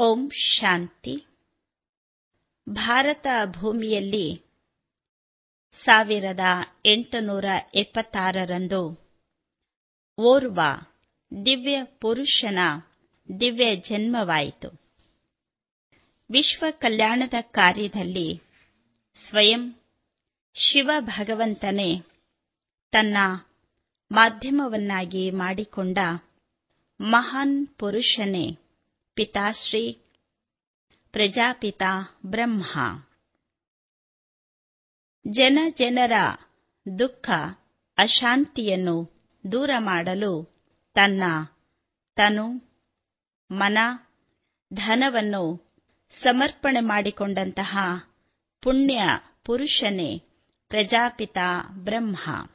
ಓಂ ಶಾಂತಿ ಭಾರತ ಭೂಮಿಯಲ್ಲಿ ಸಾವಿರದ ಎಂಟುನೂರ ಎಪ್ಪತ್ತಾರರಂದು ಓರ್ವ ದಿವ್ಯ ಪುರುಷನ ದಿವ್ಯ ಜನ್ಮವಾಯಿತು ವಿಶ್ವ ಕಲ್ಯಾಣದ ಕಾರ್ಯದಲ್ಲಿ ಸ್ವಯಂ ಶಿವ ಭಗವಂತನೇ ತನ್ನ ಮಾಧ್ಯಮವನ್ನಾಗಿ ಮಾಡಿಕೊಂಡ ಮಹಾನ್ ಪುರುಷನೇ ಪಿತಾಶ್ರೀ ಪ್ರಜಾಪಿತ ಬ್ರಹ್ಮ ಜನ ಜನರ ದುಃಖ ಅಶಾಂತಿಯನ್ನು ದೂರ ಮಾಡಲು ತನ್ನ ತನು ಮನ ಧನವನ್ನು ಸಮರ್ಪಣೆ ಮಾಡಿಕೊಂಡಂತಹ ಪುಣ್ಯ ಪುರುಷನೇ ಪ್ರಜಾಪಿತ ಬ್ರಹ್ಮ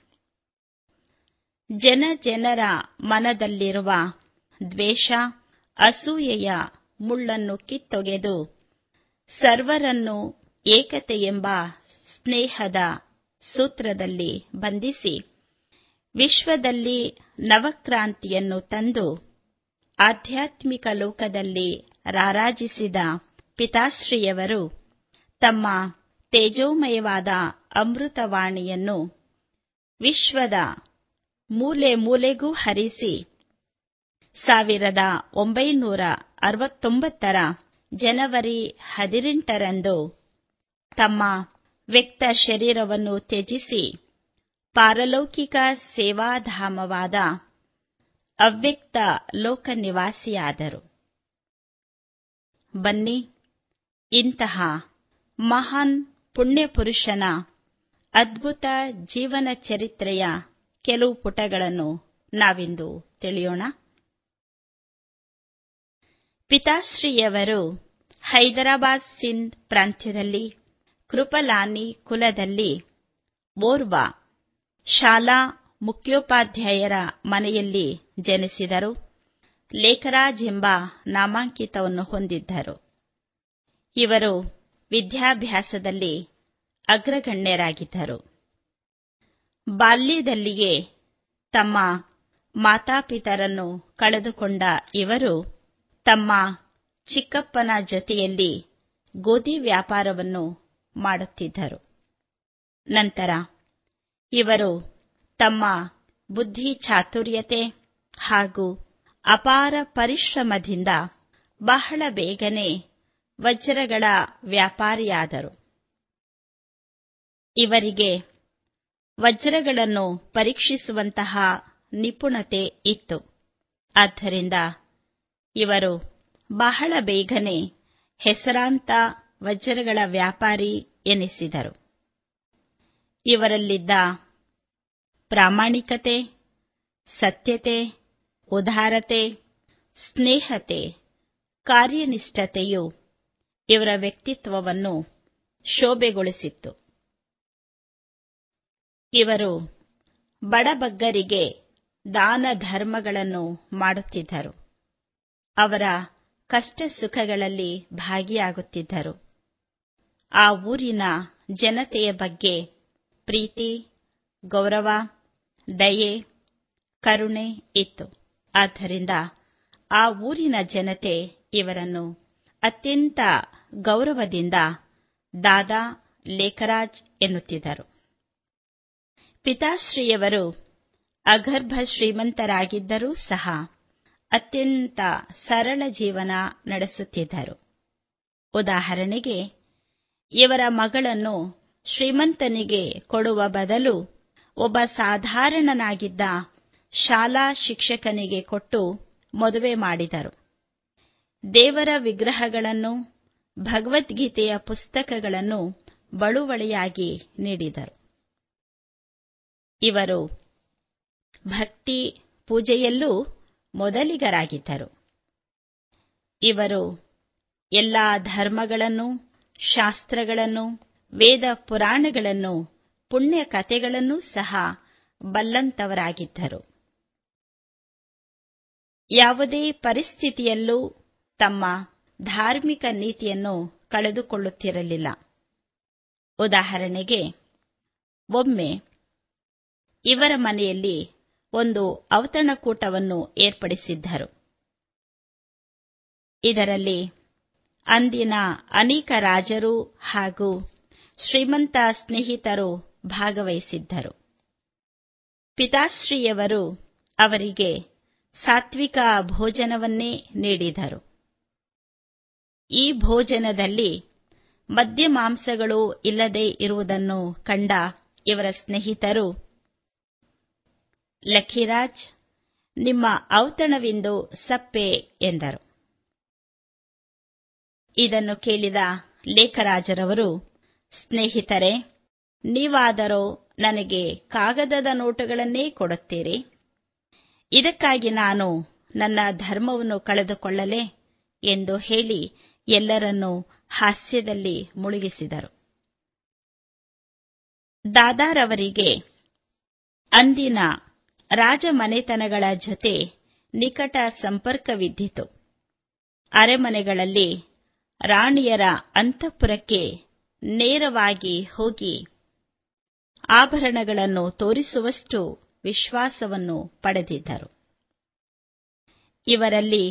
ಜನ ಜನರ ಮನದಲ್ಲಿರುವ ದ್ವೇಷ ಅಸೂಯೆಯ ಮುಳ್ಳನ್ನು ಕಿತ್ತೊಗೆದು ಸರ್ವರನ್ನು ಏಕತೆ ಎಂಬ ಸ್ನೇಹದ ಸೂತ್ರದಲ್ಲಿ ಬಂಧಿಸಿ ವಿಶ್ವದಲ್ಲಿ ನವಕ್ರಾಂತಿಯನ್ನು ತಂದು ಆಧ್ಯಾತ್ಮಿಕ ಲೋಕದಲ್ಲಿ ರಾರಾಜಿಸಿದ ಪಿತಾಶ್ರೀಯವರು ತಮ್ಮ ತೇಜೋಮಯವಾದ ಅಮೃತವಾಣಿಯನ್ನು ವಿಶ್ವದ ಮೂಲೆ ಮೂಲೆಗೂ ಹರಿಸಿ ಸಾವಿರದ ಒಂಬೈನೂರ ಅರವತ್ತೊಂಬತ್ತರ ಜನವರಿ ಹದಿನೆಂಟರಂದು ತಮ್ಮ ವ್ಯಕ್ತ ಶರೀರವನ್ನು ತ್ಯಜಿಸಿ ಪಾರಲೌಕಿಕ ಸೇವಾಧಾಮವಾದ ಅವ್ಯಕ್ತ ಲೋಕ ನಿವಾಸಿಯಾದರು ಬನ್ನಿ ಇಂತಹ ಮಹಾನ್ ಪುಣ್ಯಪುರುಷನ ಅದ್ಭುತ ಜೀವನ ಚರಿತ್ರೆಯ ಕೆಲವು ಪುಟಗಳನ್ನು ನಾವಿಂದು ತಿಳಿಯೋಣ ಪಿತಾಶ್ರೀಯವರು ಹೈದರಾಬಾದ್ ಸಿಂಧ್ ಪ್ರಾಂತ್ಯದಲ್ಲಿ ಕೃಪಲಾನಿ ಕುಲದಲ್ಲಿ ಓರ್ವ ಶಾಲಾ ಮುಖ್ಯೋಪಾಧ್ಯಾಯರ ಮನೆಯಲ್ಲಿ ಜನಿಸಿದರು ಲೇಖರಾಜ್ ಎಂಬ ನಾಮಾಂಕಿತವನ್ನು ಹೊಂದಿದ್ದರು ಇವರು ವಿದ್ಯಾಭ್ಯಾಸದಲ್ಲಿ ಅಗ್ರಗಣ್ಯರಾಗಿದ್ದರು ಬಾಲ್ಯದಲ್ಲಿಯೇ ತಮ್ಮ ಮಾತಾಪಿತರನ್ನು ಕಳೆದುಕೊಂಡ ಇವರು ತಮ್ಮ ಚಿಕ್ಕಪ್ಪನ ಜೊತೆಯಲ್ಲಿ ಗೋಧಿ ವ್ಯಾಪಾರವನ್ನು ಮಾಡುತ್ತಿದ್ದರು ನಂತರ ಇವರು ತಮ್ಮ ಬುದ್ಧಿ ಚಾತುರ್ಯತೆ ಹಾಗೂ ಅಪಾರ ಪರಿಶ್ರಮದಿಂದ ಬಹಳ ಬೇಗನೆ ವಜ್ರಗಳ ವ್ಯಾಪಾರಿಯಾದರು ಇವರಿಗೆ ವಜ್ರಗಳನ್ನು ಪರೀಕ್ಷಿಸುವಂತಹ ನಿಪುಣತೆ ಇತ್ತು ಆದ್ದರಿಂದ ಇವರು ಬಹಳ ಬೇಗನೆ ಹೆಸರಾಂತ ವಜ್ರಗಳ ವ್ಯಾಪಾರಿ ಎನಿಸಿದರು ಇವರಲ್ಲಿದ್ದ ಪ್ರಾಮಾಣಿಕತೆ ಸತ್ಯತೆ ಉದಾರತೆ ಸ್ನೇಹತೆ ಕಾರ್ಯನಿಷ್ಠತೆಯು ಇವರ ವ್ಯಕ್ತಿತ್ವವನ್ನು ಶೋಭೆಗೊಳಿಸಿತ್ತು ಇವರು ಬಡಬಗ್ಗರಿಗೆ ದಾನ ಧರ್ಮಗಳನ್ನು ಮಾಡುತ್ತಿದ್ದರು ಅವರ ಕಷ್ಟ ಸುಖಗಳಲ್ಲಿ ಭಾಗಿಯಾಗುತ್ತಿದ್ದರು ಆ ಊರಿನ ಜನತೆಯ ಬಗ್ಗೆ ಪ್ರೀತಿ ಗೌರವ ದಯೆ ಕರುಣೆ ಇತ್ತು ಆದ್ದರಿಂದ ಆ ಊರಿನ ಜನತೆ ಇವರನ್ನು ಅತ್ಯಂತ ಗೌರವದಿಂದ ದಾದಾ ಲೇಖರಾಜ್ ಎನ್ನುತ್ತಿದ್ದರು ಪಿತಾಶ್ರೀಯವರು ಅಗರ್ಭ ಶ್ರೀಮಂತರಾಗಿದ್ದರೂ ಸಹ ಅತ್ಯಂತ ಸರಳ ಜೀವನ ನಡೆಸುತ್ತಿದ್ದರು ಉದಾಹರಣೆಗೆ ಇವರ ಮಗಳನ್ನು ಶ್ರೀಮಂತನಿಗೆ ಕೊಡುವ ಬದಲು ಒಬ್ಬ ಸಾಧಾರಣನಾಗಿದ್ದ ಶಾಲಾ ಶಿಕ್ಷಕನಿಗೆ ಕೊಟ್ಟು ಮದುವೆ ಮಾಡಿದರು ದೇವರ ವಿಗ್ರಹಗಳನ್ನು ಭಗವದ್ಗೀತೆಯ ಪುಸ್ತಕಗಳನ್ನು ಬಳುವಳಿಯಾಗಿ ನೀಡಿದರು ಇವರು ಭಕ್ತಿ ಪೂಜೆಯಲ್ಲೂ ಮೊದಲಿಗರಾಗಿದ್ದರು ಇವರು ಎಲ್ಲ ಧರ್ಮಗಳನ್ನು ಶಾಸ್ತ್ರಗಳನ್ನು ವೇದ ಪುರಾಣಗಳನ್ನು ಪುಣ್ಯ ಕಥೆಗಳನ್ನೂ ಸಹ ಬಲ್ಲಂತವರಾಗಿದ್ದರು ಯಾವುದೇ ಪರಿಸ್ಥಿತಿಯಲ್ಲೂ ತಮ್ಮ ಧಾರ್ಮಿಕ ನೀತಿಯನ್ನು ಕಳೆದುಕೊಳ್ಳುತ್ತಿರಲಿಲ್ಲ ಉದಾಹರಣೆಗೆ ಒಮ್ಮೆ ಇವರ ಮನೆಯಲ್ಲಿ ಒಂದು ಔತಣಕೂಟವನ್ನು ಏರ್ಪಡಿಸಿದ್ದರು ಇದರಲ್ಲಿ ಅಂದಿನ ಅನೇಕ ರಾಜರು ಹಾಗೂ ಶ್ರೀಮಂತ ಸ್ನೇಹಿತರು ಭಾಗವಹಿಸಿದ್ದರು ಪಿತಾಶ್ರೀಯವರು ಅವರಿಗೆ ಸಾತ್ವಿಕ ಭೋಜನವನ್ನೇ ನೀಡಿದರು ಈ ಭೋಜನದಲ್ಲಿ ಮದ್ಯಮಾಂಸಗಳು ಇಲ್ಲದೆ ಇರುವುದನ್ನು ಕಂಡ ಇವರ ಸ್ನೇಹಿತರು ಲಖಿರಾಜ್ ನಿಮ್ಮ ಔತಣವಿಂದು ಸಪ್ಪೆ ಎಂದರು ಇದನ್ನು ಕೇಳಿದ ಲೇಖರಾಜರವರು ಸ್ನೇಹಿತರೆ ನೀವಾದರೋ ನನಗೆ ಕಾಗದದ ನೋಟುಗಳನ್ನೇ ಕೊಡುತ್ತೀರಿ ಇದಕ್ಕಾಗಿ ನಾನು ನನ್ನ ಧರ್ಮವನ್ನು ಕಳೆದುಕೊಳ್ಳಲೇ ಎಂದು ಹೇಳಿ ಎಲ್ಲರನ್ನೂ ಹಾಸ್ಯದಲ್ಲಿ ಮುಳುಗಿಸಿದರು ದಾದಾರವರಿಗೆ ಅಂದಿನ ರಾಜಮನೆತನಗಳ ಜೊತೆ ನಿಕಟ ಸಂಪರ್ಕವಿದ್ದಿತು ಅರಮನೆಗಳಲ್ಲಿ ರಾಣಿಯರ ಅಂತಃಪುರಕ್ಕೆ ನೇರವಾಗಿ ಹೋಗಿ ಆಭರಣಗಳನ್ನು ತೋರಿಸುವಷ್ಟು ವಿಶ್ವಾಸವನ್ನು ಪಡೆದಿದ್ದರು ಇವರಲ್ಲಿ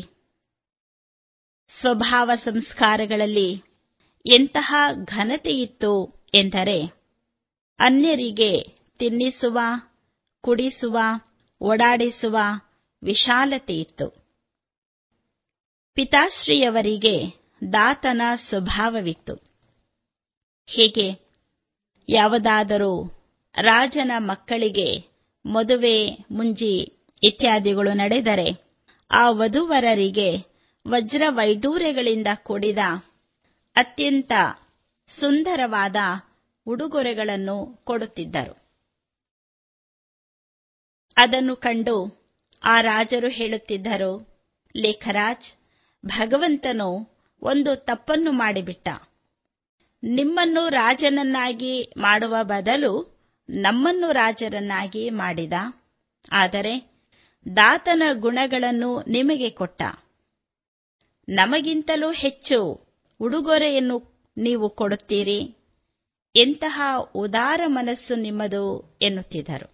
ಸ್ವಭಾವ ಸಂಸ್ಕಾರಗಳಲ್ಲಿ ಎಂತಹ ಘನತೆಯಿತ್ತು ಎಂದರೆ ಅನ್ಯರಿಗೆ ತಿನ್ನಿಸುವ ಕುಡಿಸುವ ಓಡಾಡಿಸುವ ವಿಶಾಲತೆಯಿತ್ತು ಪಿತಾಶ್ರೀಯವರಿಗೆ ದಾತನ ಸ್ವಭಾವವಿತ್ತು ಹೀಗೆ ಯಾವುದಾದರೂ ರಾಜನ ಮಕ್ಕಳಿಗೆ ಮದುವೆ ಮುಂಜಿ ಇತ್ಯಾದಿಗಳು ನಡೆದರೆ ಆ ವಧುವರರಿಗೆ ವಜ್ರವೈಡೂರ್ಯಗಳಿಂದ ಕೂಡಿದ ಅತ್ಯಂತ ಸುಂದರವಾದ ಉಡುಗೊರೆಗಳನ್ನು ಕೊಡುತ್ತಿದ್ದರು ಅದನ್ನು ಕಂಡು ಆ ರಾಜರು ಹೇಳುತ್ತಿದ್ದರು ಲೇಖರಾಜ್ ಭಗವಂತನು ಒಂದು ತಪ್ಪನ್ನು ಮಾಡಿಬಿಟ್ಟ ನಿಮ್ಮನ್ನು ರಾಜನನ್ನಾಗಿ ಮಾಡುವ ಬದಲು ನಮ್ಮನ್ನು ರಾಜರನ್ನಾಗಿ ಮಾಡಿದ ಆದರೆ ದಾತನ ಗುಣಗಳನ್ನು ನಿಮಗೆ ಕೊಟ್ಟ ನಮಗಿಂತಲೂ ಹೆಚ್ಚು ಉಡುಗೊರೆಯನ್ನು ನೀವು ಕೊಡುತ್ತೀರಿ ಎಂತಹ ಉದಾರ ಮನಸ್ಸು ನಿಮ್ಮದು ಎನ್ನುತ್ತಿದ್ದರು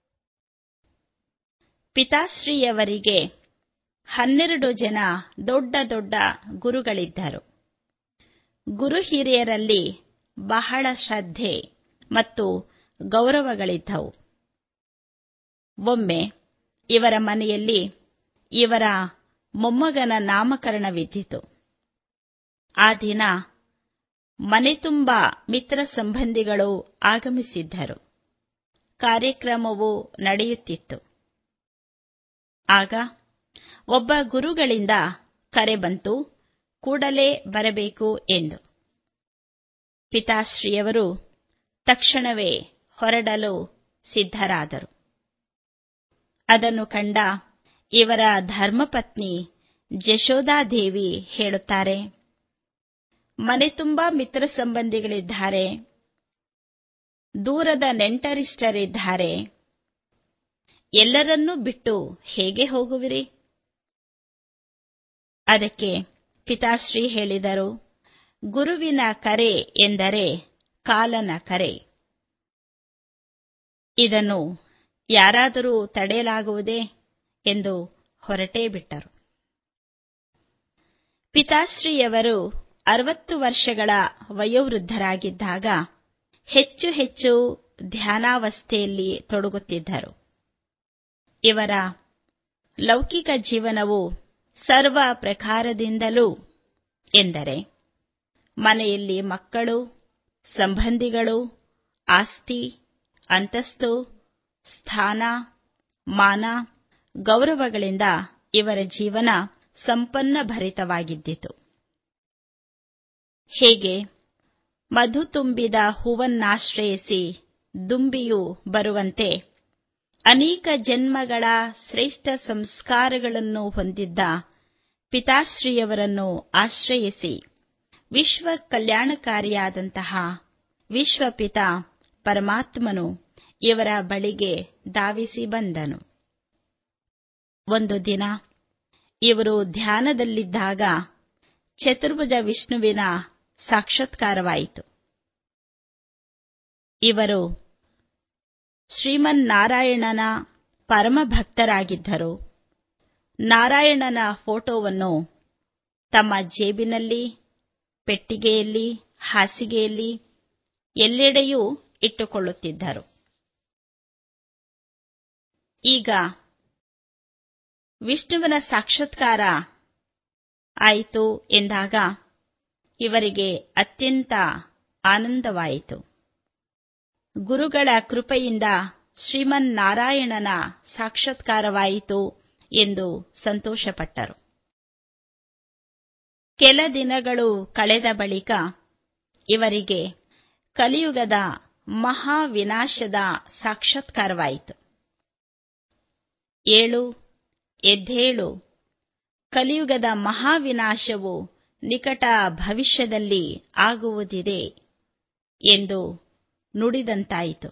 ಪಿತಾಶ್ರೀಯವರಿಗೆ ಹನ್ನೆರಡು ಜನ ದೊಡ್ಡ ದೊಡ್ಡ ಗುರುಗಳಿದ್ದರು ಗುರು ಹಿರಿಯರಲ್ಲಿ ಬಹಳ ಶ್ರದ್ಧೆ ಮತ್ತು ಗೌರವಗಳಿದ್ದವು ಒಮ್ಮೆ ಇವರ ಮನೆಯಲ್ಲಿ ಇವರ ಮೊಮ್ಮಗನ ನಾಮಕರಣವಿದ್ದಿತು ಆ ದಿನ ಮನೆ ತುಂಬ ಮಿತ್ರ ಸಂಬಂಧಿಗಳು ಆಗಮಿಸಿದ್ದರು ಕಾರ್ಯಕ್ರಮವು ನಡೆಯುತ್ತಿತ್ತು ಆಗ ಒಬ್ಬ ಗುರುಗಳಿಂದ ಕರೆ ಬಂತು ಕೂಡಲೇ ಬರಬೇಕು ಎಂದು ಪಿತಾಶ್ರೀಯವರು ತಕ್ಷಣವೇ ಹೊರಡಲು ಸಿದ್ಧರಾದರು ಅದನ್ನು ಕಂಡ ಇವರ ಧರ್ಮಪತ್ನಿ ಜಶೋದಾದೇವಿ ಹೇಳುತ್ತಾರೆ ಮನೆ ತುಂಬ ಮಿತ್ರ ಸಂಬಂಧಿಗಳಿದ್ದಾರೆ ದೂರದ ನೆಂಟರಿಷ್ಟರಿದ್ದಾರೆ ಎಲ್ಲರನ್ನೂ ಬಿಟ್ಟು ಹೇಗೆ ಹೋಗುವಿರಿ ಅದಕ್ಕೆ ಪಿತಾಶ್ರೀ ಹೇಳಿದರು ಗುರುವಿನ ಕರೆ ಎಂದರೆ ಕಾಲನ ಕರೆ ಇದನ್ನು ಯಾರಾದರೂ ತಡೆಯಲಾಗುವುದೇ ಎಂದು ಹೊರಟೇ ಬಿಟ್ಟರು ಪಿತಾಶ್ರೀಯವರು ಅರವತ್ತು ವರ್ಷಗಳ ವಯೋವೃದ್ಧರಾಗಿದ್ದಾಗ ಹೆಚ್ಚು ಹೆಚ್ಚು ಧ್ಯಾನಾವಸ್ಥೆಯಲ್ಲಿ ತೊಡಗುತ್ತಿದ್ದರು ಇವರ ಲೌಕಿಕ ಜೀವನವು ಸರ್ವ ಪ್ರಕಾರದಿಂದಲೂ ಎಂದರೆ ಮನೆಯಲ್ಲಿ ಮಕ್ಕಳು ಸಂಬಂಧಿಗಳು ಆಸ್ತಿ ಅಂತಸ್ತು ಸ್ಥಾನ ಮಾನ ಗೌರವಗಳಿಂದ ಇವರ ಜೀವನ ಸಂಪನ್ನ ಭರಿತವಾಗಿದ್ದಿತು ಹೇಗೆ ಮಧು ತುಂಬಿದ ಹೂವನ್ನಾಶ್ರಯಿಸಿ ದುಂಬಿಯು ಬರುವಂತೆ ಅನೇಕ ಜನ್ಮಗಳ ಶ್ರೇಷ್ಠ ಸಂಸ್ಕಾರಗಳನ್ನು ಹೊಂದಿದ್ದ ಪಿತಾಶ್ರೀಯವರನ್ನು ಆಶ್ರಯಿಸಿ ವಿಶ್ವ ಕಲ್ಯಾಣಕಾರಿಯಾದಂತಹ ವಿಶ್ವಪಿತ ಪರಮಾತ್ಮನು ಇವರ ಬಳಿಗೆ ಧಾವಿಸಿ ಬಂದನು ಒಂದು ದಿನ ಇವರು ಧ್ಯಾನದಲ್ಲಿದ್ದಾಗ ಚತುರ್ಭುಜ ವಿಷ್ಣುವಿನ ಸಾಕ್ಷಾತ್ಕಾರವಾಯಿತು ಇವರು ಶ್ರೀಮನ್ನಾರಾಯಣನ ಪರಮಭಕ್ತರಾಗಿದ್ದರು ನಾರಾಯಣನ ಫೋಟೋವನ್ನು ತಮ್ಮ ಜೇಬಿನಲ್ಲಿ ಪೆಟ್ಟಿಗೆಯಲ್ಲಿ ಹಾಸಿಗೆಯಲ್ಲಿ ಎಲ್ಲೆಡೆಯೂ ಇಟ್ಟುಕೊಳ್ಳುತ್ತಿದ್ದರು ಈಗ ವಿಷ್ಣುವಿನ ಸಾಕ್ಷಾತ್ಕಾರ ಆಯಿತು ಎಂದಾಗ ಇವರಿಗೆ ಅತ್ಯಂತ ಆನಂದವಾಯಿತು ಗುರುಗಳ ಕೃಪೆಯಿಂದ ಶ್ರೀಮನ್ನಾರಾಯಣನ ಸಾಕ್ಷಾತ್ಕಾರವಾಯಿತು ಎಂದು ಸಂತೋಷಪಟ್ಟರು ಕೆಲ ದಿನಗಳು ಕಳೆದ ಬಳಿಕ ಇವರಿಗೆ ಕಲಿಯುಗದ ಮಹಾ ವಿನಾಶದ ಸಾಕ್ಷಾತ್ಕಾರವಾಯಿತು ಏಳು ಎದ್ದೇಳು ಕಲಿಯುಗದ ಮಹಾವಿನಾಶವು ನಿಕಟ ಭವಿಷ್ಯದಲ್ಲಿ ಆಗುವುದಿದೆ ಎಂದು ನುಡಿದಂತಾಯಿತು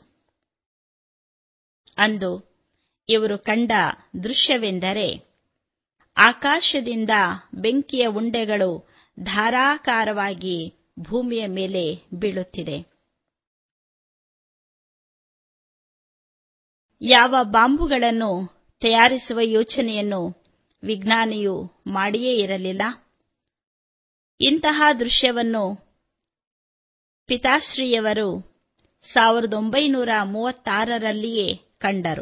ಅಂದು ಇವರು ಕಂಡ ದೃಶ್ಯವೆಂದರೆ ಆಕಾಶದಿಂದ ಬೆಂಕಿಯ ಉಂಡೆಗಳು ಧಾರಾಕಾರವಾಗಿ ಭೂಮಿಯ ಮೇಲೆ ಬೀಳುತ್ತಿದೆ ಯಾವ ಬಾಂಬುಗಳನ್ನು ತಯಾರಿಸುವ ಯೋಚನೆಯನ್ನು ವಿಜ್ಞಾನಿಯು ಮಾಡಿಯೇ ಇರಲಿಲ್ಲ ಇಂತಹ ದೃಶ್ಯವನ್ನು ಪಿತಾಶ್ರೀಯವರು ಸಾವಿರದ ಒಂಬೈನೂರ ಮೂವತ್ತಾರರಲ್ಲಿಯೇ ಕಂಡರು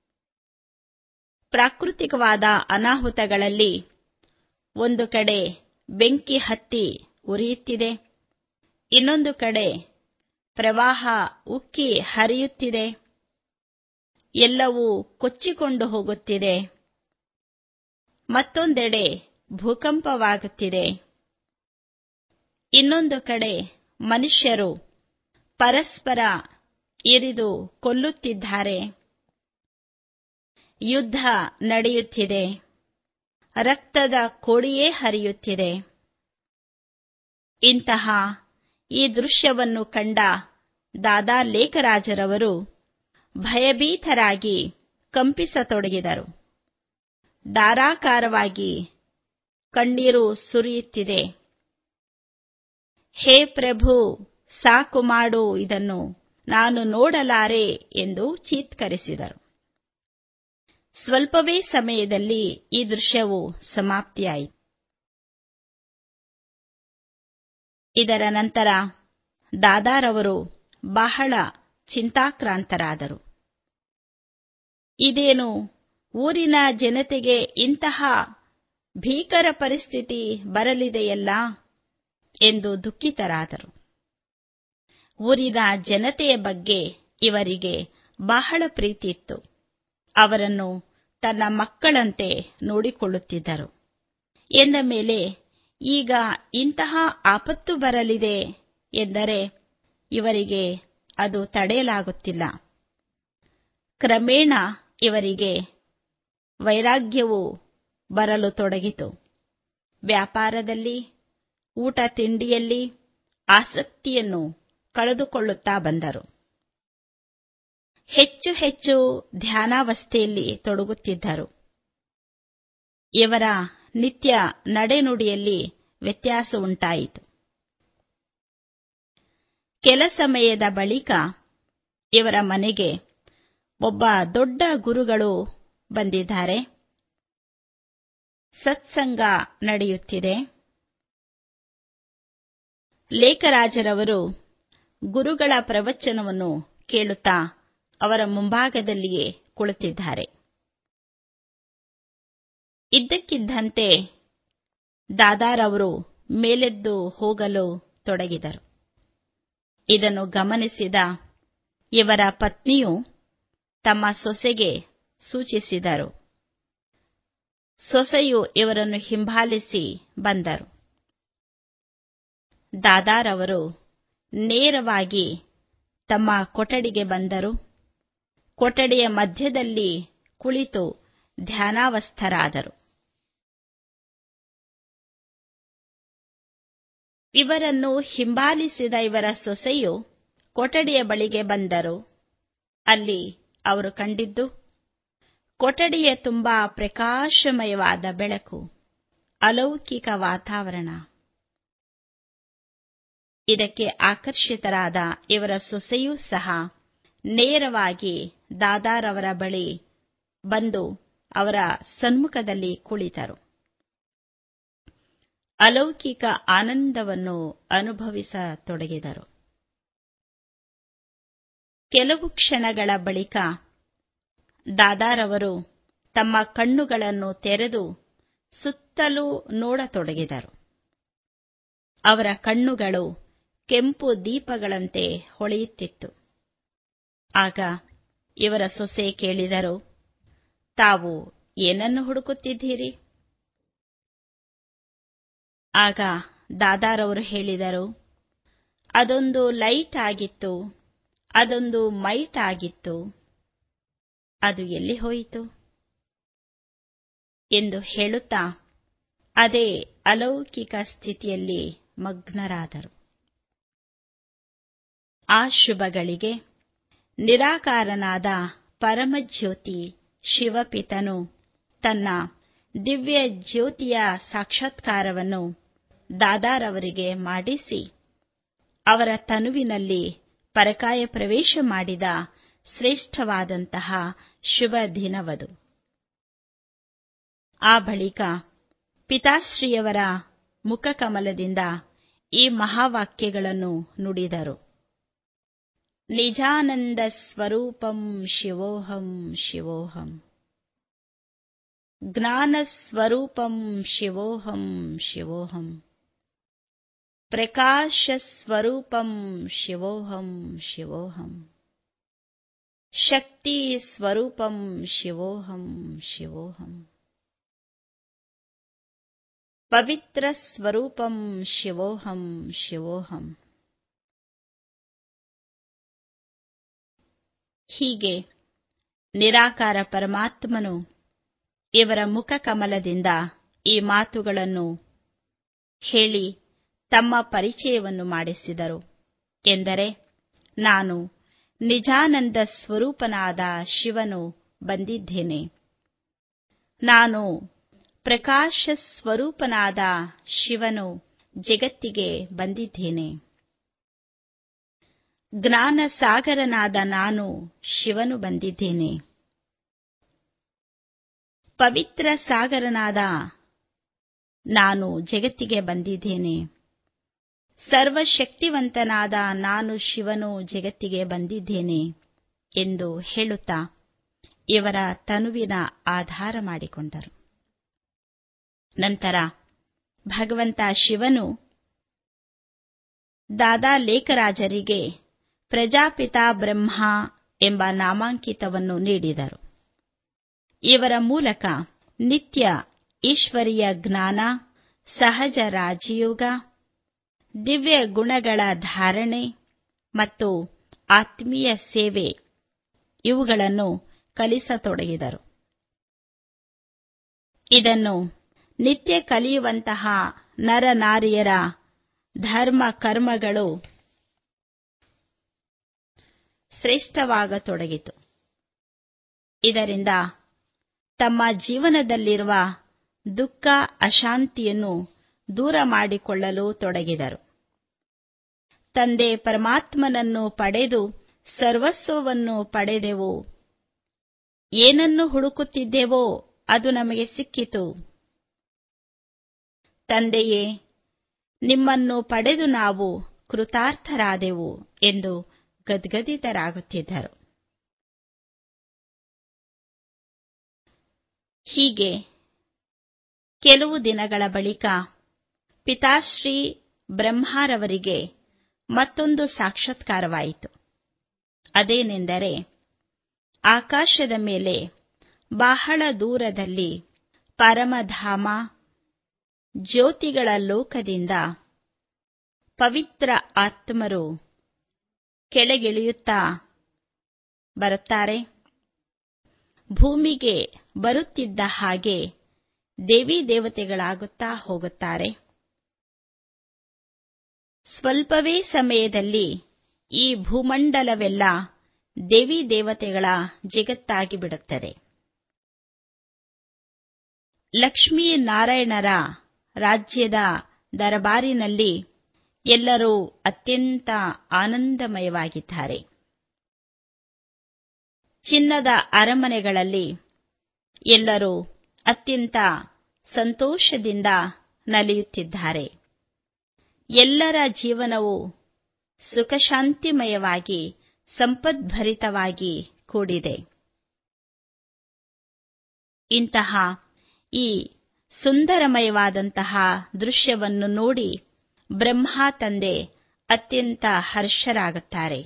ಪ್ರಾಕೃತಿಕವಾದ ಅನಾಹುತಗಳಲ್ಲಿ ಒಂದು ಕಡೆ ಬೆಂಕಿ ಹತ್ತಿ ಉರಿಯುತ್ತಿದೆ ಇನ್ನೊಂದು ಕಡೆ ಪ್ರವಾಹ ಉಕ್ಕಿ ಹರಿಯುತ್ತಿದೆ ಎಲ್ಲವೂ ಕೊಚ್ಚಿಕೊಂಡು ಹೋಗುತ್ತಿದೆ ಮತ್ತೊಂದೆಡೆ ಭೂಕಂಪವಾಗುತ್ತಿದೆ ಇನ್ನೊಂದು ಕಡೆ ಮನುಷ್ಯರು ಪರಸ್ಪರ ಇರಿದು ಕೊಲ್ಲುತ್ತಿದ್ದಾರೆ ಯುದ್ಧ ನಡೆಯುತ್ತಿದೆ ರಕ್ತದ ಕೋಡಿಯೇ ಹರಿಯುತ್ತಿದೆ ಇಂತಹ ಈ ದೃಶ್ಯವನ್ನು ಕಂಡ ದಾದಾ ಲೇಖರಾಜರವರು ಭಯಭೀತರಾಗಿ ಕಂಪಿಸತೊಡಗಿದರು ಧಾರಾಕಾರವಾಗಿ ಕಣ್ಣೀರು ಸುರಿಯುತ್ತಿದೆ ಹೇ ಪ್ರಭು ಸಾಕು ಮಾಡು ಇದನ್ನು ನಾನು ನೋಡಲಾರೆ ಎಂದು ಚೀತ್ಕರಿಸಿದರು ಸ್ವಲ್ಪವೇ ಸಮಯದಲ್ಲಿ ಈ ದೃಶ್ಯವು ಸಮಾಪ್ತಿಯಾಯಿತು ಇದರ ನಂತರ ದಾದಾರವರು ಬಹಳ ಚಿಂತಾಕ್ರಾಂತರಾದರು ಇದೇನು ಊರಿನ ಜನತೆಗೆ ಇಂತಹ ಭೀಕರ ಪರಿಸ್ಥಿತಿ ಬರಲಿದೆಯಲ್ಲ ಎಂದು ದುಃಖಿತರಾದರು ಊರಿನ ಜನತೆಯ ಬಗ್ಗೆ ಇವರಿಗೆ ಬಹಳ ಪ್ರೀತಿಯಿತ್ತು ಅವರನ್ನು ತನ್ನ ಮಕ್ಕಳಂತೆ ನೋಡಿಕೊಳ್ಳುತ್ತಿದ್ದರು ಎಂದ ಮೇಲೆ ಈಗ ಇಂತಹ ಆಪತ್ತು ಬರಲಿದೆ ಎಂದರೆ ಇವರಿಗೆ ಅದು ತಡೆಯಲಾಗುತ್ತಿಲ್ಲ ಕ್ರಮೇಣ ಇವರಿಗೆ ವೈರಾಗ್ಯವು ಬರಲು ತೊಡಗಿತು ವ್ಯಾಪಾರದಲ್ಲಿ ಊಟ ತಿಂಡಿಯಲ್ಲಿ ಆಸಕ್ತಿಯನ್ನು ಕಳೆದುಕೊಳ್ಳುತ್ತಾ ಬಂದರು ಹೆಚ್ಚು ಹೆಚ್ಚು ಧ್ಯಾನಾವಸ್ಥೆಯಲ್ಲಿ ತೊಡಗುತ್ತಿದ್ದರು ಇವರ ನಿತ್ಯ ನಡೆನುಡಿಯಲ್ಲಿ ವ್ಯತ್ಯಾಸ ಉಂಟಾಯಿತು ಕೆಲ ಸಮಯದ ಬಳಿಕ ಇವರ ಮನೆಗೆ ಒಬ್ಬ ದೊಡ್ಡ ಗುರುಗಳು ಬಂದಿದ್ದಾರೆ ಸತ್ಸಂಗ ನಡೆಯುತ್ತಿದೆ ಲೇಖರಾಜರವರು ಗುರುಗಳ ಪ್ರವಚನವನ್ನು ಕೇಳುತ್ತಾ ಅವರ ಮುಂಭಾಗದಲ್ಲಿಯೇ ಕುಳಿತಿದ್ದಾರೆ ಇದ್ದಕ್ಕಿದ್ದಂತೆ ದಾದಾರವರು ಮೇಲೆದ್ದು ಹೋಗಲು ತೊಡಗಿದರು ಇದನ್ನು ಗಮನಿಸಿದ ಇವರ ಪತ್ನಿಯು ತಮ್ಮ ಸೊಸೆಗೆ ಸೂಚಿಸಿದರು ಸೊಸೆಯು ಇವರನ್ನು ಹಿಂಬಾಲಿಸಿ ಬಂದರು ದಾದಾರವರು ನೇರವಾಗಿ ತಮ್ಮ ಕೊಠಡಿಗೆ ಬಂದರು ಕೊಠಡಿಯ ಮಧ್ಯದಲ್ಲಿ ಕುಳಿತು ಧ್ಯಾನಾವಸ್ಥರಾದರು ಇವರನ್ನು ಹಿಂಬಾಲಿಸಿದ ಇವರ ಸೊಸೆಯು ಕೊಠಡಿಯ ಬಳಿಗೆ ಬಂದರು ಅಲ್ಲಿ ಅವರು ಕಂಡಿದ್ದು ಕೊಠಡಿಯ ತುಂಬಾ ಪ್ರಕಾಶಮಯವಾದ ಬೆಳಕು ಅಲೌಕಿಕ ವಾತಾವರಣ ಇದಕ್ಕೆ ಆಕರ್ಷಿತರಾದ ಇವರ ಸೊಸೆಯೂ ಸಹ ನೇರವಾಗಿ ದಾದಾರವರ ಬಳಿ ಬಂದು ಅವರ ಸನ್ಮುಖದಲ್ಲಿ ಕುಳಿತರು ಅಲೌಕಿಕ ಆನಂದವನ್ನು ಅನುಭವಿಸತೊಡಗಿದರು ಕೆಲವು ಕ್ಷಣಗಳ ಬಳಿಕ ದಾದಾರವರು ತಮ್ಮ ಕಣ್ಣುಗಳನ್ನು ತೆರೆದು ಸುತ್ತಲೂ ನೋಡತೊಡಗಿದರು ಅವರ ಕಣ್ಣುಗಳು ಕೆಂಪು ದೀಪಗಳಂತೆ ಹೊಳೆಯುತ್ತಿತ್ತು ಆಗ ಇವರ ಸೊಸೆ ಕೇಳಿದರು ತಾವು ಏನನ್ನು ಹುಡುಕುತ್ತಿದ್ದೀರಿ ಆಗ ದಾದಾರವರು ಹೇಳಿದರು ಅದೊಂದು ಲೈಟ್ ಆಗಿತ್ತು ಅದೊಂದು ಮೈಟ್ ಆಗಿತ್ತು ಅದು ಎಲ್ಲಿ ಹೋಯಿತು ಎಂದು ಹೇಳುತ್ತಾ ಅದೇ ಅಲೌಕಿಕ ಸ್ಥಿತಿಯಲ್ಲಿ ಮಗ್ನರಾದರು ಆ ಶುಭಗಳಿಗೆ ನಿರಾಕಾರನಾದ ಪರಮಜ್ಯೋತಿ ಶಿವಪಿತನು ತನ್ನ ದಿವ್ಯ ಜ್ಯೋತಿಯ ಸಾಕ್ಷಾತ್ಕಾರವನ್ನು ದಾದಾರವರಿಗೆ ಮಾಡಿಸಿ ಅವರ ತನುವಿನಲ್ಲಿ ಪರಕಾಯ ಪ್ರವೇಶ ಮಾಡಿದ ಶ್ರೇಷ್ಠವಾದಂತಹ ಶುಭ ದಿನವದು ಆ ಬಳಿಕ ಪಿತಾಶ್ರೀಯವರ ಮುಖಕಮಲದಿಂದ ಈ ಮಹಾವಾಕ್ಯಗಳನ್ನು ನುಡಿದರು ನಿಜಾನಂದ ಸ್ವರೂಪಂ ಶಿವೋಹಂ ಶಿವೋಹಂ ಜ್ಞಾನಸ್ವರೂಪಂ ಶಿವೋಹಂ ಶಿವೋಹಂ ಪ್ರಕಾಶಸ್ವರೂಪಂ ಶಿವೋಹಂ ಶಿವೋಹಂ ಶಕ್ತಿಸ್ವರೂಪಂ ಶಿವೋಹಂ ಶಿವೋಹಂ ಪವಿತ್ರಸ್ವರೂಪಂ ಶಿವೋಹಂ ಶಿವೋಹಂ ಹೀಗೆ ನಿರಾಕಾರ ಪರಮಾತ್ಮನು ಇವರ ಮುಖಕಮಲದಿಂದ ಈ ಮಾತುಗಳನ್ನು ಹೇಳಿ ತಮ್ಮ ಪರಿಚಯವನ್ನು ಮಾಡಿಸಿದರು ಎಂದರೆ ನಾನು ನಿಜಾನಂದ ಸ್ವರೂಪನಾದ ಶಿವನು ಬಂದಿದ್ದೇನೆ ನಾನು ಪ್ರಕಾಶ ಸ್ವರೂಪನಾದ ಶಿವನು ಜಗತ್ತಿಗೆ ಬಂದಿದ್ದೇನೆ ಜ್ಞಾನ ಸಾಗರನಾದ ನಾನು ಶಿವನು ಬಂದಿದ್ದೇನೆ ಪವಿತ್ರ ಸಾಗರನಾದ ನಾನು ಜಗತ್ತಿಗೆ ಬಂದಿದ್ದೇನೆ ಸರ್ವಶಕ್ತಿವಂತನಾದ ನಾನು ಶಿವನು ಜಗತ್ತಿಗೆ ಬಂದಿದ್ದೇನೆ ಎಂದು ಹೇಳುತ್ತಾ ಇವರ ತನುವಿನ ಆಧಾರ ಮಾಡಿಕೊಂಡರು ನಂತರ ಭಗವಂತ ಶಿವನು ದಾದಾ ಲೇಖರಾಜರಿಗೆ ಪ್ರಜಾಪಿತ ಬ್ರಹ್ಮ ಎಂಬ ನಾಮಾಂಕಿತವನ್ನು ನೀಡಿದರು ಇವರ ಮೂಲಕ ನಿತ್ಯ ಈಶ್ವರಿಯ ಜ್ಞಾನ ಸಹಜ ರಾಜಯೋಗ ದಿವ್ಯ ಗುಣಗಳ ಧಾರಣೆ ಮತ್ತು ಆತ್ಮೀಯ ಸೇವೆ ಇವುಗಳನ್ನು ಕಲಿಸತೊಡಗಿದರು ಇದನ್ನು ನಿತ್ಯ ಕಲಿಯುವಂತಹ ನರನಾರಿಯರ ಧರ್ಮ ಕರ್ಮಗಳು ಶ್ರೇಷ್ಠವಾಗತೊಡಗಿತು ಇದರಿಂದ ತಮ್ಮ ಜೀವನದಲ್ಲಿರುವ ದುಃಖ ಅಶಾಂತಿಯನ್ನು ದೂರ ಮಾಡಿಕೊಳ್ಳಲು ತೊಡಗಿದರು ತಂದೆ ಪರಮಾತ್ಮನನ್ನು ಪಡೆದು ಸರ್ವಸ್ವವನ್ನು ಪಡೆದೆವು ಏನನ್ನು ಹುಡುಕುತ್ತಿದ್ದೆವೋ ಅದು ನಮಗೆ ಸಿಕ್ಕಿತು ತಂದೆಯೇ ನಿಮ್ಮನ್ನು ಪಡೆದು ನಾವು ಕೃತಾರ್ಥರಾದೆವು ಎಂದು ಗದ್ಗದಿತರಾಗುತ್ತಿದ್ದರು ಹೀಗೆ ಕೆಲವು ದಿನಗಳ ಬಳಿಕ ಪಿತಾಶ್ರೀ ಬ್ರಹ್ಮಾರವರಿಗೆ ಮತ್ತೊಂದು ಸಾಕ್ಷಾತ್ಕಾರವಾಯಿತು ಅದೇನೆಂದರೆ ಆಕಾಶದ ಮೇಲೆ ಬಹಳ ದೂರದಲ್ಲಿ ಪರಮಧಾಮ ಜ್ಯೋತಿಗಳ ಲೋಕದಿಂದ ಪವಿತ್ರ ಆತ್ಮರು ಕೆಳಗಿಳಿಯುತ್ತಾ ಬರುತ್ತಾರೆ ಭೂಮಿಗೆ ಬರುತ್ತಿದ್ದ ಹಾಗೆ ದೇವಿ ದೇವತೆಗಳಾಗುತ್ತಾ ಹೋಗುತ್ತಾರೆ ಸ್ವಲ್ಪವೇ ಸಮಯದಲ್ಲಿ ಈ ಭೂಮಂಡಲವೆಲ್ಲ ದೇವಿ ದೇವತೆಗಳ ಜಗತ್ತಾಗಿ ಬಿಡುತ್ತದೆ ಲಕ್ಷ್ಮೀನಾರಾಯಣರ ರಾಜ್ಯದ ದರಬಾರಿನಲ್ಲಿ ಎಲ್ಲರೂ ಅತ್ಯಂತ ಆನಂದಮಯವಾಗಿದ್ದಾರೆ ಚಿನ್ನದ ಅರಮನೆಗಳಲ್ಲಿ ಎಲ್ಲರೂ ಅತ್ಯಂತ ಸಂತೋಷದಿಂದ ನಲಿಯುತ್ತಿದ್ದಾರೆ ಎಲ್ಲರ ಜೀವನವು ಸುಖಶಾಂತಿಮಯವಾಗಿ ಸಂಪದ್ಭರಿತವಾಗಿ ಕೂಡಿದೆ ಇಂತಹ ಈ ಸುಂದರಮಯವಾದಂತಹ ದೃಶ್ಯವನ್ನು ನೋಡಿ ಬ್ರಹ್ಮ ತಂದೆ ಅತ್ಯಂತ ಹರ್ಷರಾಗುತ್ತಾರೆ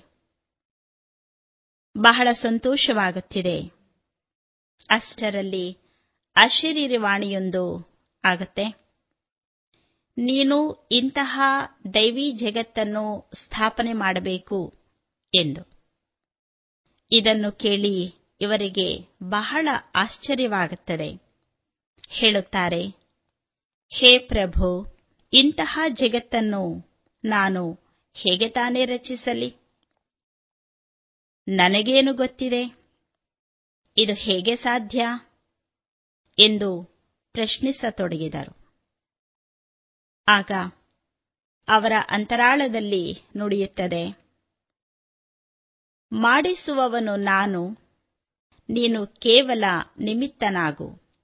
ಬಹಳ ಸಂತೋಷವಾಗುತ್ತಿದೆ ಅಷ್ಟರಲ್ಲಿ ಅಶರೀರವಾಣಿಯೊಂದು ಆಗುತ್ತೆ ನೀನು ಇಂತಹ ದೈವಿ ಜಗತ್ತನ್ನು ಸ್ಥಾಪನೆ ಮಾಡಬೇಕು ಎಂದು ಇದನ್ನು ಕೇಳಿ ಇವರಿಗೆ ಬಹಳ ಆಶ್ಚರ್ಯವಾಗುತ್ತದೆ ಹೇಳುತ್ತಾರೆ ಹೇ ಪ್ರಭು ಇಂತಹ ಜಗತ್ತನ್ನು ನಾನು ಹೇಗೆ ತಾನೇ ರಚಿಸಲಿ ನನಗೇನು ಗೊತ್ತಿದೆ ಇದು ಹೇಗೆ ಸಾಧ್ಯ ಎಂದು ಪ್ರಶ್ನಿಸತೊಡಗಿದರು ಆಗ ಅವರ ಅಂತರಾಳದಲ್ಲಿ ನುಡಿಯುತ್ತದೆ ಮಾಡಿಸುವವನು ನಾನು ನೀನು ಕೇವಲ ನಿಮಿತ್ತನಾಗು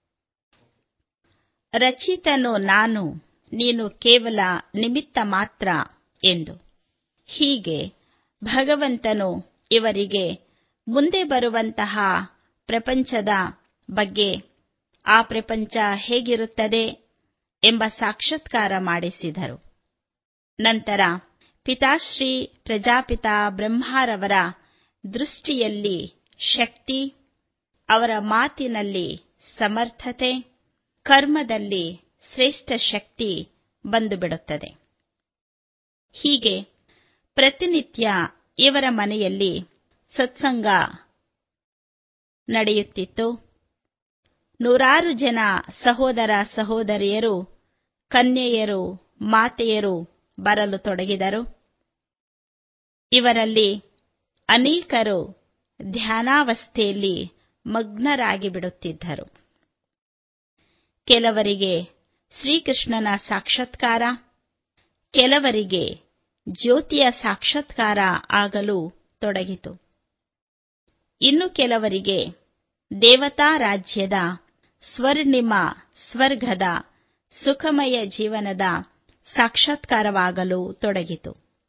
ರಚಿತನು ನಾನು ನೀನು ಕೇವಲ ನಿಮಿತ್ತ ಮಾತ್ರ ಎಂದು ಹೀಗೆ ಭಗವಂತನು ಇವರಿಗೆ ಮುಂದೆ ಬರುವಂತಹ ಪ್ರಪಂಚದ ಬಗ್ಗೆ ಆ ಪ್ರಪಂಚ ಹೇಗಿರುತ್ತದೆ ಎಂಬ ಸಾಕ್ಷಾತ್ಕಾರ ಮಾಡಿಸಿದರು ನಂತರ ಪಿತಾಶ್ರೀ ಪ್ರಜಾಪಿತ ಬ್ರಹ್ಮಾರವರ ದೃಷ್ಟಿಯಲ್ಲಿ ಶಕ್ತಿ ಅವರ ಮಾತಿನಲ್ಲಿ ಸಮರ್ಥತೆ ಕರ್ಮದಲ್ಲಿ ಶ್ರೇಷ್ಠ ಶಕ್ತಿ ಬಂದುಬಿಡುತ್ತದೆ ಹೀಗೆ ಪ್ರತಿನಿತ್ಯ ಇವರ ಮನೆಯಲ್ಲಿ ಸತ್ಸಂಗ ನಡೆಯುತ್ತಿತ್ತು ನೂರಾರು ಜನ ಸಹೋದರ ಸಹೋದರಿಯರು ಕನ್ಯೆಯರು ಮಾತೆಯರು ಬರಲು ತೊಡಗಿದರು ಇವರಲ್ಲಿ ಅನೇಕರು ಧ್ಯಾನಾವಸ್ಥೆಯಲ್ಲಿ ಮಗ್ನರಾಗಿ ಬಿಡುತ್ತಿದ್ದರು ಕೆಲವರಿಗೆ ಶ್ರೀಕೃಷ್ಣನ ಸಾಕ್ಷಾತ್ಕಾರ ಕೆಲವರಿಗೆ ಜ್ಯೋತಿಯ ಸಾಕ್ಷಾತ್ಕಾರ ಆಗಲು ತೊಡಗಿತು ಇನ್ನು ಕೆಲವರಿಗೆ ದೇವತಾ ರಾಜ್ಯದ ಸ್ವರ್ಣಿಮ ಸ್ವರ್ಗದ ಸುಖಮಯ ಜೀವನದ ಸಾಕ್ಷಾತ್ಕಾರವಾಗಲು ತೊಡಗಿತು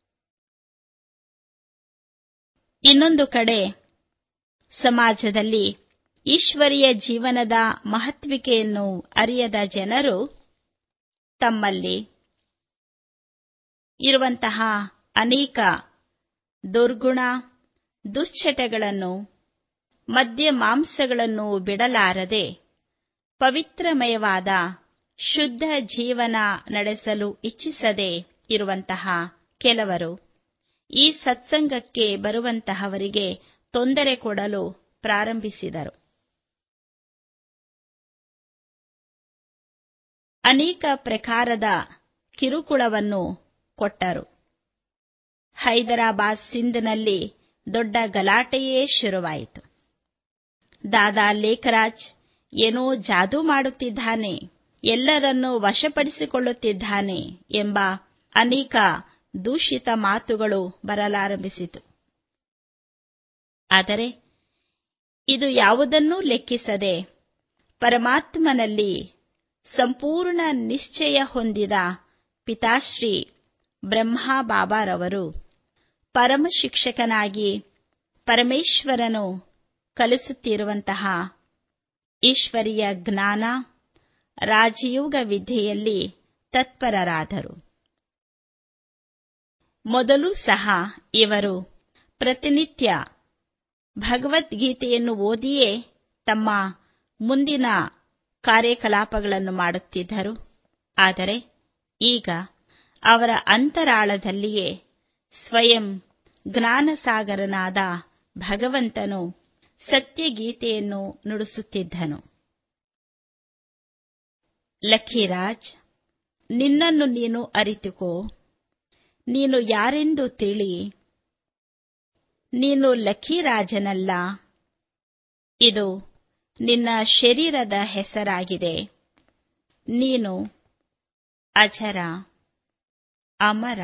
ಇನ್ನೊಂದು ಕಡೆ ಸಮಾಜದಲ್ಲಿ ಈಶ್ವರಿಯ ಜೀವನದ ಮಹತ್ವಿಕೆಯನ್ನು ಅರಿಯದ ಜನರು ತಮ್ಮಲ್ಲಿ ಇರುವಂತಹ ಅನೇಕ ದುರ್ಗುಣ ದುಶ್ಚಟಗಳನ್ನು ಮದ್ಯ ಮಾಂಸಗಳನ್ನು ಬಿಡಲಾರದೆ ಪವಿತ್ರಮಯವಾದ ಶುದ್ಧ ಜೀವನ ನಡೆಸಲು ಇಚ್ಛಿಸದೆ ಇರುವಂತಹ ಕೆಲವರು ಈ ಸತ್ಸಂಗಕ್ಕೆ ಬರುವಂತಹವರಿಗೆ ತೊಂದರೆ ಕೊಡಲು ಪ್ರಾರಂಭಿಸಿದರು ಅನೇಕ ಪ್ರಕಾರದ ಕಿರುಕುಳವನ್ನು ಕೊಟ್ಟರು ಹೈದರಾಬಾದ್ ಸಿಂಧ್ನಲ್ಲಿ ದೊಡ್ಡ ಗಲಾಟೆಯೇ ಶುರುವಾಯಿತು ದಾದಾ ಲೇಖರಾಜ್ ಏನೋ ಜಾದೂ ಮಾಡುತ್ತಿದ್ದಾನೆ ಎಲ್ಲರನ್ನೂ ವಶಪಡಿಸಿಕೊಳ್ಳುತ್ತಿದ್ದಾನೆ ಎಂಬ ಅನೇಕ ದೂಷಿತ ಮಾತುಗಳು ಬರಲಾರಂಭಿಸಿತು ಆದರೆ ಇದು ಯಾವುದನ್ನೂ ಲೆಕ್ಕಿಸದೆ ಪರಮಾತ್ಮನಲ್ಲಿ ಸಂಪೂರ್ಣ ನಿಶ್ಚಯ ಹೊಂದಿದ ಪಿತಾಶ್ರೀ ಬ್ರಹ್ಮ ಬಾಬಾರವರು ಪರಮ ಶಿಕ್ಷಕನಾಗಿ ಪರಮೇಶ್ವರನು ಕಲಿಸುತ್ತಿರುವಂತಹ ಈಶ್ವರಿಯ ಜ್ಞಾನ ರಾಜಯೋಗ ವಿದ್ಯೆಯಲ್ಲಿ ತತ್ಪರರಾದರು ಮೊದಲು ಸಹ ಇವರು ಪ್ರತಿನಿತ್ಯ ಭಗವದ್ಗೀತೆಯನ್ನು ಓದಿಯೇ ತಮ್ಮ ಮುಂದಿನ ಕಾರ್ಯಕಲಾಪಗಳನ್ನು ಮಾಡುತ್ತಿದ್ದರು ಆದರೆ ಈಗ ಅವರ ಅಂತರಾಳದಲ್ಲಿಯೇ ಸ್ವಯಂ ಜ್ಞಾನಸಾಗರನಾದ ಭಗವಂತನು ಸತ್ಯಗೀತೆಯನ್ನು ನುಡಿಸುತ್ತಿದ್ದನು ಲಖೀರಾಜ್ ನಿನ್ನನ್ನು ನೀನು ಅರಿತುಕೋ ನೀನು ಯಾರೆಂದು ತಿಳಿ ನೀನು ಲಖೀರಾಜನಲ್ಲ ಇದು ನಿನ್ನ ಶರೀರದ ಹೆಸರಾಗಿದೆ ನೀನು ಅಜರ ಅಮರ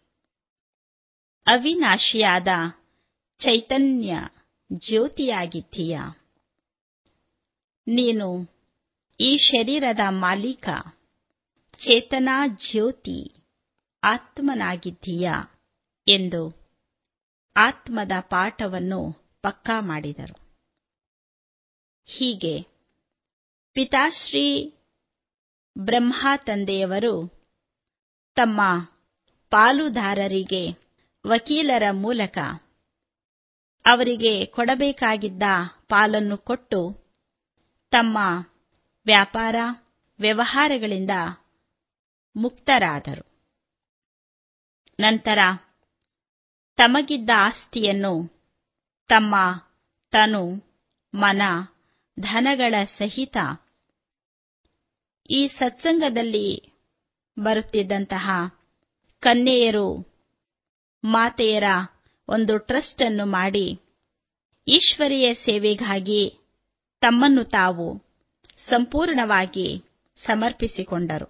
ಅವಿನಾಶಿಯಾದ ಚೈತನ್ಯ ಜ್ಯೋತಿಯಾಗಿದ್ದೀಯ ನೀನು ಈ ಶರೀರದ ಮಾಲೀಕ ಚೇತನಾ ಜ್ಯೋತಿ ಆತ್ಮನಾಗಿದ್ದೀಯ ಎಂದು ಆತ್ಮದ ಪಾಠವನ್ನು ಪಕ್ಕಾ ಮಾಡಿದರು ಹೀಗೆ ಪಿತಾಶ್ರೀ ಬ್ರಹ್ಮ ತಂದೆಯವರು ತಮ್ಮ ಪಾಲುದಾರರಿಗೆ ವಕೀಲರ ಮೂಲಕ ಅವರಿಗೆ ಕೊಡಬೇಕಾಗಿದ್ದ ಪಾಲನ್ನು ಕೊಟ್ಟು ತಮ್ಮ ವ್ಯಾಪಾರ ವ್ಯವಹಾರಗಳಿಂದ ಮುಕ್ತರಾದರು ನಂತರ ತಮಗಿದ್ದ ಆಸ್ತಿಯನ್ನು ತಮ್ಮ ತನು ಮನ ಧನಗಳ ಸಹಿತ ಈ ಸತ್ಸಂಗದಲ್ಲಿ ಬರುತ್ತಿದ್ದಂತಹ ಕನ್ಯೆಯರು ಮಾತೆಯರ ಒಂದು ಟ್ರಸ್ಟ್ ಅನ್ನು ಮಾಡಿ ಈಶ್ವರೀಯ ಸೇವೆಗಾಗಿ ತಮ್ಮನ್ನು ತಾವು ಸಂಪೂರ್ಣವಾಗಿ ಸಮರ್ಪಿಸಿಕೊಂಡರು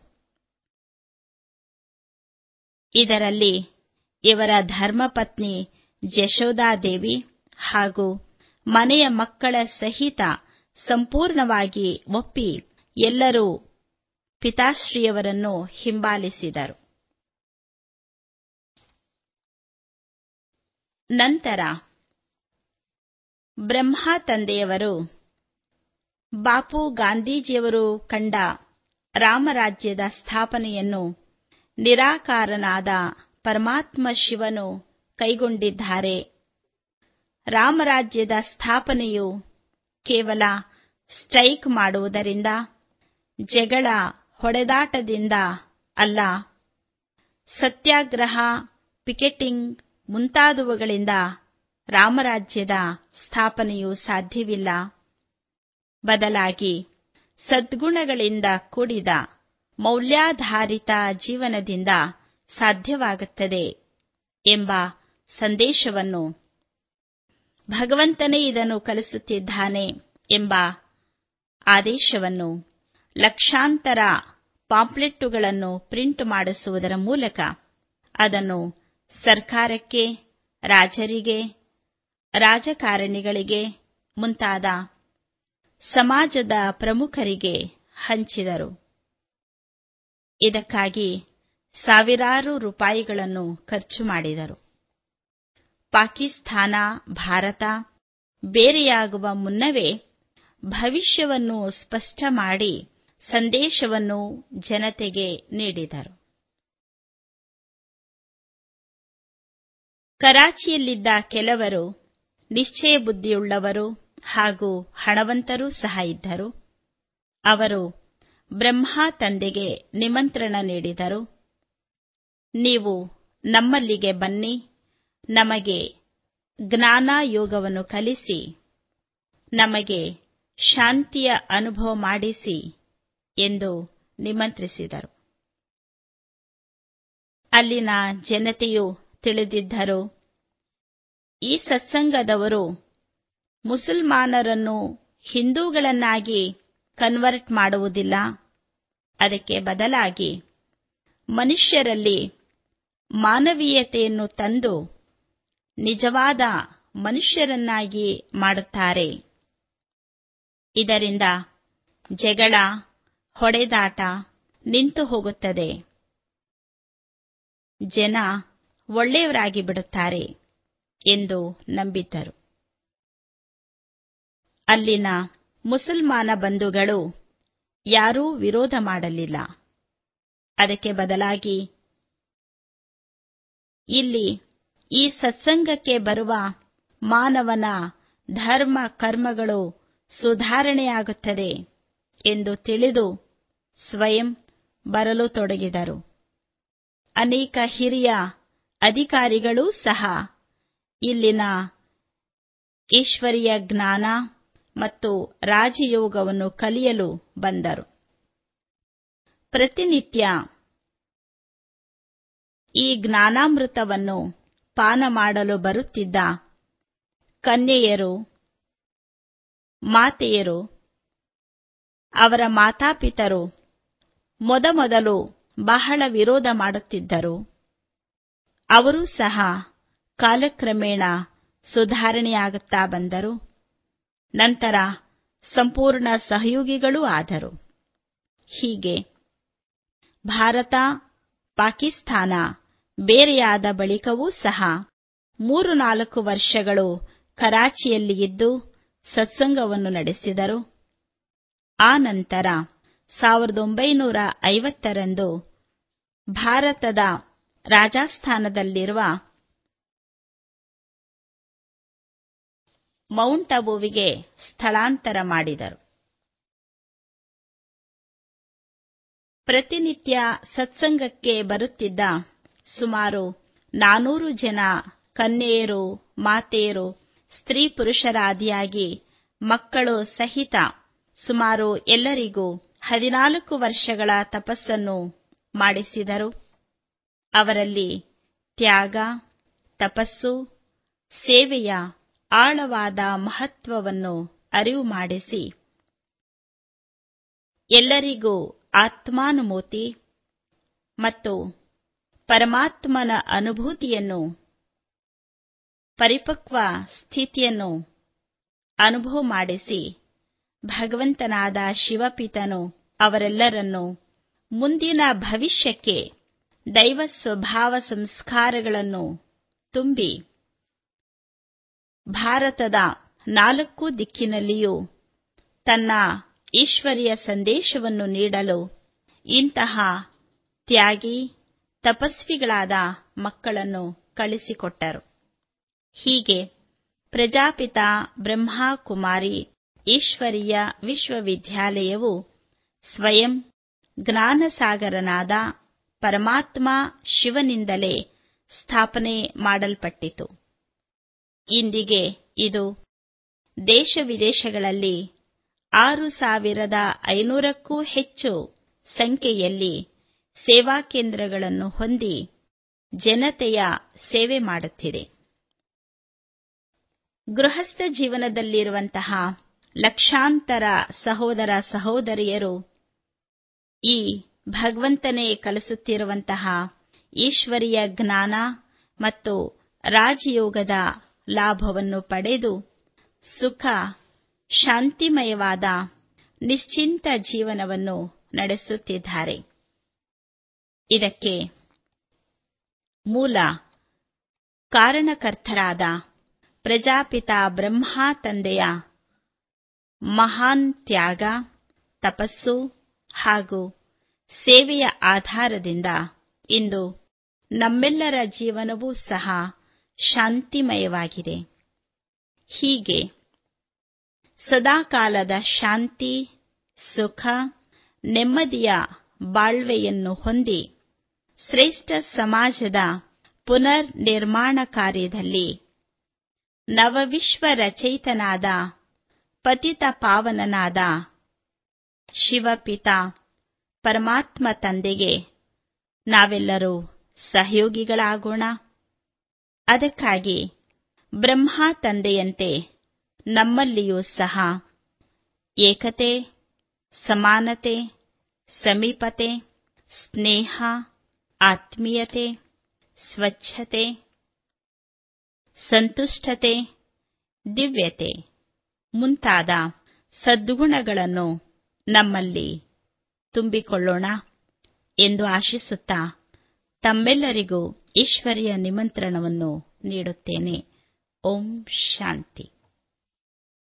ಇದರಲ್ಲಿ ಇವರ ಧರ್ಮಪತ್ನಿ ಜಶೋದಾದೇವಿ ಹಾಗೂ ಮನೆಯ ಮಕ್ಕಳ ಸಹಿತ ಸಂಪೂರ್ಣವಾಗಿ ಒಪ್ಪಿ ಎಲ್ಲರೂ ಪಿತಾಶ್ರೀಯವರನ್ನು ಹಿಂಬಾಲಿಸಿದರು ನಂತರ ಬ್ರಹ್ಮ ತಂದೆಯವರು ಬಾಪು ಗಾಂಧೀಜಿಯವರು ಕಂಡ ರಾಮರಾಜ್ಯದ ಸ್ಥಾಪನೆಯನ್ನು ನಿರಾಕಾರನಾದ ಪರಮಾತ್ಮ ಶಿವನು ಕೈಗೊಂಡಿದ್ದಾರೆ ರಾಮರಾಜ್ಯದ ಸ್ಥಾಪನೆಯು ಕೇವಲ ಸ್ಟ್ರೈಕ್ ಮಾಡುವುದರಿಂದ ಜಗಳ ಹೊಡೆದಾಟದಿಂದ ಅಲ್ಲ ಸತ್ಯಾಗ್ರಹ ಪಿಕೆಟಿಂಗ್ ಮುಂತಾದವುಗಳಿಂದ ರಾಮರಾಜ್ಯದ ಸ್ಥಾಪನೆಯು ಸಾಧ್ಯವಿಲ್ಲ ಬದಲಾಗಿ ಸದ್ಗುಣಗಳಿಂದ ಕೂಡಿದ ಮೌಲ್ಯಾಧಾರಿತ ಜೀವನದಿಂದ ಸಾಧ್ಯವಾಗುತ್ತದೆ ಎಂಬ ಸಂದೇಶವನ್ನು ಭಗವಂತನೇ ಇದನ್ನು ಕಲಿಸುತ್ತಿದ್ದಾನೆ ಎಂಬ ಆದೇಶವನ್ನು ಲಕ್ಷಾಂತರ ಪಾಂಪ್ಲೆಟ್ಟುಗಳನ್ನು ಪ್ರಿಂಟ್ ಮಾಡಿಸುವುದರ ಮೂಲಕ ಅದನ್ನು ಸರ್ಕಾರಕ್ಕೆ ರಾಜರಿಗೆ ರಾಜಕಾರಣಿಗಳಿಗೆ ಮುಂತಾದ ಸಮಾಜದ ಪ್ರಮುಖರಿಗೆ ಹಂಚಿದರು ಇದಕ್ಕಾಗಿ ಸಾವಿರಾರು ರೂಪಾಯಿಗಳನ್ನು ಖರ್ಚು ಮಾಡಿದರು ಪಾಕಿಸ್ತಾನ ಭಾರತ ಬೇರೆಯಾಗುವ ಮುನ್ನವೇ ಭವಿಷ್ಯವನ್ನು ಸ್ಪಷ್ಟ ಮಾಡಿ ಸಂದೇಶವನ್ನು ಜನತೆಗೆ ನೀಡಿದರು ಕರಾಚಿಯಲ್ಲಿದ್ದ ಕೆಲವರು ನಿಶ್ಚಯ ಬುದ್ಧಿಯುಳ್ಳವರು ಹಾಗೂ ಹಣವಂತರೂ ಸಹ ಇದ್ದರು ಅವರು ಬ್ರಹ್ಮ ತಂದೆಗೆ ನಿಮಂತ್ರಣ ನೀಡಿದರು ನೀವು ನಮ್ಮಲ್ಲಿಗೆ ಬನ್ನಿ ನಮಗೆ ಜ್ಞಾನ ಯೋಗವನ್ನು ಕಲಿಸಿ ನಮಗೆ ಶಾಂತಿಯ ಅನುಭವ ಮಾಡಿಸಿ ಎಂದು ನಿಮಂತ್ರಿಸಿದರು ಅಲ್ಲಿನ ಜನತೆಯು ತಿಳಿದಿದ್ದರು ಈ ಸತ್ಸಂಗದವರು ಮುಸಲ್ಮಾನರನ್ನು ಹಿಂದೂಗಳನ್ನಾಗಿ ಕನ್ವರ್ಟ್ ಮಾಡುವುದಿಲ್ಲ ಅದಕ್ಕೆ ಬದಲಾಗಿ ಮನುಷ್ಯರಲ್ಲಿ ಮಾನವೀಯತೆಯನ್ನು ತಂದು ನಿಜವಾದ ಮನುಷ್ಯರನ್ನಾಗಿ ಮಾಡುತ್ತಾರೆ ಇದರಿಂದ ಜಗಳ ಹೊಡೆದಾಟ ನಿಂತು ಹೋಗುತ್ತದೆ ಜನ ಒಳ್ಳೆಯವರಾಗಿ ಬಿಡುತ್ತಾರೆ ಎಂದು ನಂಬಿದ್ದರು ಅಲ್ಲಿನ ಮುಸಲ್ಮಾನ ಬಂಧುಗಳು ಯಾರೂ ವಿರೋಧ ಮಾಡಲಿಲ್ಲ ಅದಕ್ಕೆ ಬದಲಾಗಿ ಇಲ್ಲಿ ಈ ಸತ್ಸಂಗಕ್ಕೆ ಬರುವ ಮಾನವನ ಧರ್ಮ ಕರ್ಮಗಳು ಸುಧಾರಣೆಯಾಗುತ್ತದೆ ಎಂದು ತಿಳಿದು ಸ್ವಯಂ ಬರಲು ತೊಡಗಿದರು ಅನೇಕ ಹಿರಿಯ ಅಧಿಕಾರಿಗಳೂ ಸಹ ಇಲ್ಲಿನ ಈಶ್ವರೀಯ ಜ್ಞಾನ ಮತ್ತು ರಾಜಯೋಗವನ್ನು ಕಲಿಯಲು ಬಂದರು ಪ್ರತಿನಿತ್ಯ ಈ ಜ್ಞಾನಾಮೃತವನ್ನು ಪಾನ ಮಾಡಲು ಬರುತ್ತಿದ್ದ ಕನ್ಯೆಯರು ಮಾತೆಯರು ಅವರ ಮಾತಾಪಿತರು ಮೊದಮೊದಲು ಬಹಳ ವಿರೋಧ ಮಾಡುತ್ತಿದ್ದರು ಅವರೂ ಸಹ ಕಾಲಕ್ರಮೇಣ ಸುಧಾರಣೆಯಾಗುತ್ತಾ ಬಂದರು ನಂತರ ಸಂಪೂರ್ಣ ಸಹಯೋಗಿಗಳೂ ಆದರು ಹೀಗೆ ಭಾರತ ಪಾಕಿಸ್ತಾನ ಬೇರೆಯಾದ ಬಳಿಕವೂ ಸಹ ಮೂರು ನಾಲ್ಕು ವರ್ಷಗಳು ಕರಾಚಿಯಲ್ಲಿ ಇದ್ದು ಸತ್ಸಂಗವನ್ನು ನಡೆಸಿದರು ಆ ನಂತರ 1950 ರಂದು ಭಾರತದ ರಾಜಸ್ಥಾನದಲ್ಲಿರುವ ಮೌಂಟ್ ಅಬುವಿಗೆ ಸ್ಥಳಾಂತರ ಮಾಡಿದರು ಪ್ರತಿನಿತ್ಯ ಸತ್ಸಂಗಕ್ಕೆ ಬರುತ್ತಿದ್ದ ಸುಮಾರು 400 ಜನ ಕನ್ಯೆಯರು ಮಾತೆಯರು ಸ್ತ್ರೀ ಪುರುಷರಾದಿಯಾಗಿ ಮಕ್ಕಳು ಸಹಿತ ಸುಮಾರು ಎಲ್ಲರಿಗೂ 14 ವರ್ಷಗಳ ತಪಸ್ಸನ್ನು ಮಾಡಿಸಿದರು ಅವರಲ್ಲಿ ತ್ಯಾಗ ತಪಸ್ಸು ಸೇವೆಯ ಆಳವಾದ ಮಹತ್ವವನ್ನು ಅರಿವು ಮಾಡಿಸಿ ಎಲ್ಲರಿಗೂ ಆತ್ಮಾನುಭೂತಿ ಮತ್ತು ಪರಮಾತ್ಮನ ಅನುಭೂತಿಯನ್ನು ಪರಿಪಕ್ವ ಸ್ಥಿತಿಯನ್ನು ಅನುಭವ ಮಾಡಿಸಿ ಭಗವಂತನಾದ ಶಿವಪಿತನು ಅವರೆಲ್ಲರನ್ನು ಮುಂದಿನ ಭವಿಷ್ಯಕ್ಕೆ ದೈವ ಸ್ವಭಾವ ಸಂಸ್ಕಾರಗಳನ್ನು ತುಂಬಿ ಭಾರತದ ನಾಲ್ಕು ದಿಕ್ಕಿನಲ್ಲಿಯೂ ತನ್ನ ಈಶ್ವರೀಯ ಸಂದೇಶವನ್ನು ನೀಡಲು ಇಂತಹ ತ್ಯಾಗಿ ತಪಸ್ವಿಗಳಾದ ಮಕ್ಕಳನ್ನು ಕಳಿಸಿಕೊಟ್ಟರು ಹೀಗೆ ಪ್ರಜಾಪಿತ ಬ್ರಹ್ಮ ಕುಮಾರಿ ಈಶ್ವರೀಯ ವಿಶ್ವವಿದ್ಯಾಲಯವು ಸ್ವಯಂ ಜ್ಞಾನಸಾಗರನಾದ ಪರಮಾತ್ಮ ಶಿವನಿಂದಲೇ ಸ್ಥಾಪನೆ ಮಾಡಲ್ಪಟ್ಟಿತು ಇಂದಿಗೆ ಇದು ದೇಶ ವಿದೇಶಗಳಲ್ಲಿ ಆರು ಸಾವಿರದ ಐನೂರಕ್ಕೂ ಹೆಚ್ಚು ಸಂಖ್ಯೆಯಲ್ಲಿ ಸೇವಾ ಕೇಂದ್ರಗಳನ್ನು ಹೊಂದಿ ಜನತೆಯ ಸೇವೆ ಮಾಡುತ್ತಿದೆ ಗೃಹಸ್ಥ ಜೀವನದಲ್ಲಿರುವಂತಹ ಲಕ್ಷಾಂತರ ಸಹೋದರ ಸಹೋದರಿಯರು ಈ ಭಗವಂತನೇ ಕಲಿಸುತ್ತಿರುವಂತಹ ಈಶ್ವರೀಯ ಜ್ಞಾನ ಮತ್ತು ರಾಜಯೋಗದ ಲಾಭವನ್ನು ಪಡೆದು ಸುಖ ಶಾಂತಿಮಯವಾದ ನಿಶ್ಚಿಂತ ಜೀವನವನ್ನು ನಡೆಸುತ್ತಿದ್ದಾರೆ ಇದಕ್ಕೆ ಮೂಲ ಕಾರಣಕರ್ತರಾದ ಪ್ರಜಾಪಿತ ಬ್ರಹ್ಮ ತಂದೆಯ ಮಹಾನ್ ತ್ಯಾಗ ತಪಸ್ಸು ಹಾಗೂ ಸೇವೆಯ ಆಧಾರದಿಂದ ಇಂದು ನಮ್ಮೆಲ್ಲರ ಜೀವನವೂ ಸಹ ಶಾಂತಿಮಯವಾಗಿದೆ ಹೀಗೆ ಸದಾಕಾಲದ ಶಾಂತಿ ಸುಖ ನೆಮ್ಮದಿಯ ಬಾಳ್ವೆಯನ್ನು ಹೊಂದಿ ಶ್ರೇಷ್ಠ ಸಮಾಜದ ಪುನರ್ ನಿರ್ಮಾಣ ಕಾರ್ಯದಲ್ಲಿ ನವವಿಶ್ವ ರಚಯಿತನಾದ ಪತಿತ ಪಾವನನಾದ ಶಿವಪಿತ ಪರಮಾತ್ಮ ತಂದೆಗೆ ನಾವೆಲ್ಲರೂ ಸಹಯೋಗಿಗಳಾಗೋಣ ಅದಕ್ಕಾಗಿ ಬ್ರಹ್ಮ ತಂದೆಯಂತೆ ನಮ್ಮಲ್ಲಿಯೂ ಸಹ ಏಕತೆ ಸಮಾನತೆ ಸಮೀಪತೆ ಸ್ನೇಹ ಆತ್ಮೀಯತೆ ಸ್ವಚ್ಛತೆ ಸಂತುಷ್ಟತೆ ದಿವ್ಯತೆ ಮುಂತಾದ ಸದ್ಗುಣಗಳನ್ನು ನಮ್ಮಲ್ಲಿ ತುಂಬಿಕೊಳ್ಳೋಣ ಎಂದು ಆಶಿಸುತ್ತಾ ತಮ್ಮೆಲ್ಲರಿಗೂ ಈಶ್ವರಿಯ ನಿಮಂತ್ರಣವನ್ನು ನೀಡುತ್ತೇನೆ ಓಂ ಶಾಂತಿ